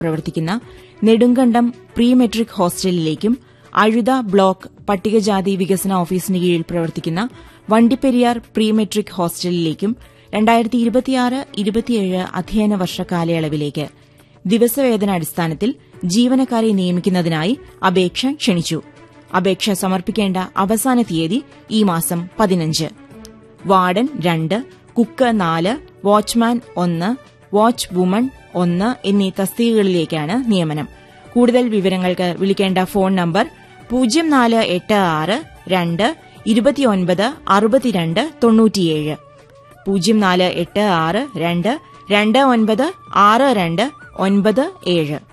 പ്രവർത്തിക്കുന്ന Nedumkandam pre matric ഹോസ്റ്റലിലേക്കും Azhutha block പട്ടികജാതി വികസന ഓഫീസിന് കീഴിൽ പ്രവർത്തിക്കുന്ന വണ്ടിപ്പെരിയാർ പ്രീ മെട്രിക് ഹോസ്റ്റലിലേക്കും രണ്ടായിരത്തി ഇരുപത്തിയാറ് ഇരുപത്തിയേഴ് അധ്യയന വർഷ കാലയളവിലേക്ക് ദിവസവേതനാടിസ്ഥാനത്തിൽ ജീവനക്കാരെ നിയമിക്കുന്നതിനായി അപേക്ഷ ക്ഷണിച്ചു അപേക്ഷ സമർപ്പിക്കേണ്ട അവസാന തീയതി ഈ മാസം പതിനഞ്ച് വാർഡൻ രണ്ട് കുക്ക് നാല് വാച്ച്മാൻ ഒന്ന് വാച്ച് വുമൺ ഒന്ന് എന്നീ തസ്തികകളിലേക്കാണ് നിയമനം കൂടുതൽ വിവരങ്ങൾക്ക് വിളിക്കേണ്ട ഫോൺ നമ്പർ പൂജ്യം നാല് എട്ട് ആറ് രണ്ട് ഇരുപത്തിയൊൻപത് അറുപത്തിരണ്ട് തൊണ്ണൂറ്റിയേഴ് പൂജ്യം നാല് എട്ട് ആറ് രണ്ട് രണ്ട് ഒൻപത് ആറ് രണ്ട് ഒൻപത് ഏഴ്